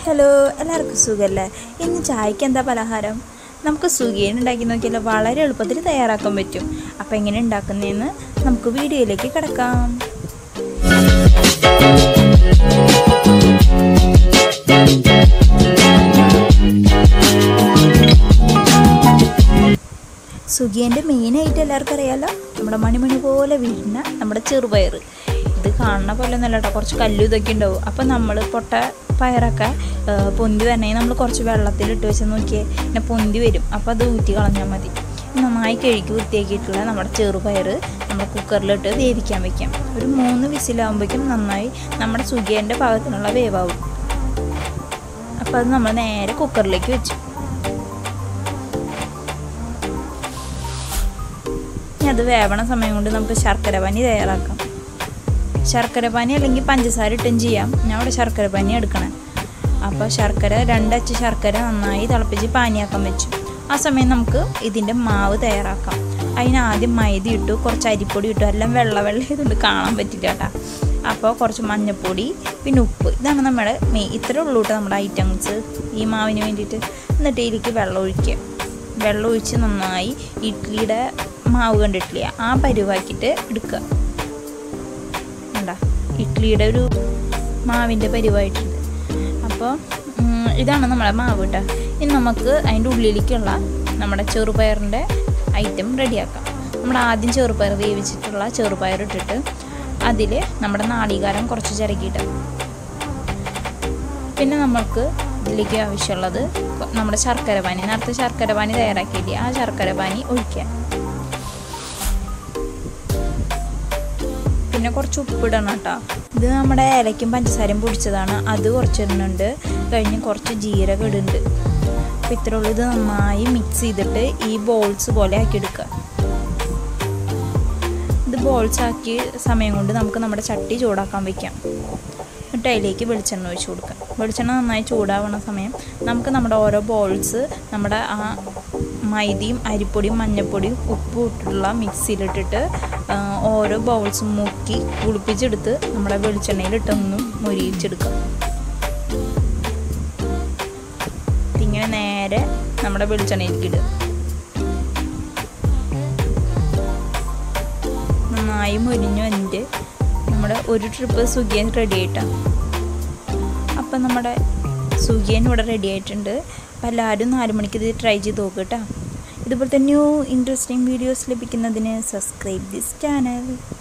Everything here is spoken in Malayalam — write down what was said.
ഹലോ എല്ലാവർക്കും സുഖമല്ലേ ഇന്ന് ചായക്ക് എന്താ പലഹാരം നമുക്ക് സുഖിയൻ ഉണ്ടാക്കി നോക്കിയാലോ വളരെ എളുപ്പത്തിൽ തയ്യാറാക്കാൻ പറ്റും അപ്പോൾ എങ്ങനെ ഉണ്ടാക്കുന്നതെന്ന് നമുക്ക് വീഡിയോയിലേക്ക് കിടക്കാം സുഖിയൻ്റെ മെയിനായിട്ട് എല്ലാവർക്കും അറിയാലോ നമ്മുടെ മണിമണി പോലെ വീഴുന്ന നമ്മുടെ ചെറുപയർ ഇത് കാണുന്ന പോലെ ഒന്നല്ല കേട്ടോ കുറച്ച് കല്ലും ഇതൊക്കെ ഉണ്ടാവും അപ്പം നമ്മൾ പൊട്ട പയറൊക്കെ ആ, പൊന്തി വരണമെങ്കിൽ നമ്മൾ കുറച്ച് വെള്ളത്തിലിട്ട് വെച്ച് നോക്കിയേ പിന്നെ പൊന്തി വരും അപ്പോൾ അത് ഊറ്റി കളഞ്ഞാൽ മതി നന്നായി കഴുകി വൃത്തിയാക്കിയിട്ടുള്ള നമ്മുടെ ചെറുപയർ നമ്മൾ കുക്കറിലിട്ട് വേവിക്കാൻ വെക്കാം ഒരു മൂന്ന് വിസിലാകുമ്പോഴേക്കും നന്നായി നമ്മുടെ സുഖിയൻ്റെ പാകത്തിനുള്ള വേവാവും അപ്പോൾ അത് നമ്മൾ നേരെ കുക്കറിലേക്ക് വെച്ചു ഇനി അത് വേവണ സമയം കൊണ്ട് നമുക്ക് ശർക്കര പാനി തയ്യാറാക്കാം ശർക്കര പാനി അല്ലെങ്കിൽ പഞ്ചസാര ഇട്ടും ചെയ്യാം ഞാൻ ഇവിടെ ശർക്കര പാനി എടുക്കണേ അപ്പോൾ ശർക്കര രണ്ടച്ച് ശർക്കര നന്നായി തിളപ്പിച്ച് പാനിയാക്കാൻ വെച്ചു ആ സമയം നമുക്ക് ഇതിൻ്റെ മാവ് തയ്യാറാക്കാം അതിന് ആദ്യം മൈദ ഇട്ടു കുറച്ച് അരിപ്പൊടി ഇട്ടു എല്ലാം വെള്ള വെള്ള ഇതുകൊണ്ട് കാണാൻ പറ്റില്ല കേട്ടോ അപ്പോൾ കുറച്ച് മഞ്ഞൾപ്പൊടി പിന്നെ ഉപ്പ് ഇതാണ് നമ്മുടെ മെയ് ഇത്രേ ഉള്ളൂ കേട്ടോ നമ്മുടെ ഐറ്റംസ് ഈ മാവിന് വേണ്ടിയിട്ട് എന്നിട്ട് ഇതിലേക്ക് വെള്ളം ഒഴിക്കുക വെള്ളം ഒഴിച്ച് നന്നായി ഇഡ്ഡലിയുടെ മാവ് കണ്ടിട്ടില്ല ആ പരുവാക്കിയിട്ട് എടുക്കുക കണ്ട ഇഡ്ഡലിയുടെ ഒരു മാവിൻ്റെ പരുവായിട്ടുണ്ട് അപ്പോൾ ഉം, ഇതാണ് നമ്മുടെ മാവ് കേട്ടോ ഇനി നമുക്ക് അതിൻ്റെ ഉള്ളിലേക്കുള്ള നമ്മുടെ ചെറുപയറിൻ്റെ ഐറ്റം റെഡിയാക്കാം നമ്മൾ ആദ്യം ചെറുപയർ വേവിച്ചിട്ടുള്ള ചെറുപയർ ഇട്ടിട്ട് അതിൽ നമ്മുടെ നാളികാരം കുറച്ച് ചിരകിയിട്ട് പിന്നെ നമുക്ക് ഇതിലേക്ക് ആവശ്യമുള്ളത് കൊ- നമ്മുടെ ശർക്കര പാനി നേരത്തെ ശർക്കര പാനി തയ്യാറാക്കിയില്ലേ ആ ശർക്കര പാനി ഒഴിക്കുക പിന്നെ കുറച്ച് ഉപ്പിടണം കേട്ടോ ഇത് നമ്മുടെ ഏലയ്ക്കും പഞ്ചസാരയും പൊടിച്ചതാണ് അത് കുറച്ച് ഇടുന്നുണ്ട് കഴിഞ്ഞ് കുറച്ച് ജീരകം ഇടുന്നുണ്ട് അപ്പോൾ ഇത്രേ ഉള്ളൂ ഇത് നന്നായി മിക്സ് ചെയ്തിട്ട് ഈ ബോൾസ് പോലെ ആക്കി എടുക്കുക ഇത് ബോൾസ് ആക്കി സമയം കൊണ്ട് നമുക്ക് നമ്മുടെ ചട്ടി ചൂടാക്കാൻ വെക്കാം എന്നിട്ട് അതിലേക്ക് വെളിച്ചെണ്ണ ഒഴിച്ച് കൊടുക്കാം വെളിച്ചെണ്ണ നന്നായി ചൂടാവണ സമയം നമുക്ക് നമ്മുടെ ഓരോ ബോൾസ് നമ്മുടെ ആ മൈദയും അരിപ്പൊടിയും മഞ്ഞൾപ്പൊടിയും ഉപ്പും ഇട്ടിട്ടുള്ള മിക്സിയിലിട്ടിട്ട് ആ, ഓരോ ബൗൾസും മുക്കി കുളിപ്പിച്ചെടുത്ത് നമ്മുടെ വെളിച്ചെണ്ണയിലിട്ടൊന്നും മൊരിയിച്ചെടുക്കാം ഇങ്ങനെ നേരെ നമ്മുടെ വെളിച്ചെണ്ണയിലേക്ക് ഇടുക നന്നായി മുരിഞ്ഞു വന്നിട്ട് നമ്മുടെ ഒരു ട്രിപ്പ് സുഖിയൻ റെഡി ആയിട്ടാണ് അപ്പം നമ്മുടെ സുഖിയൻ ഇവിടെ റെഡി ആയിട്ടുണ്ട് അപ്പം എല്ലാവരും നാല് മണിക്ക് ഇത് ട്രൈ ചെയ്ത് നോക്കുക കേട്ടോ ഇതുപോലത്തെ ന്യൂ ഇൻട്രസ്റ്റിംഗ് വീഡിയോസ് ലഭിക്കുന്നതിന് സബ്സ്ക്രൈബ് ദിസ് ചാനൽ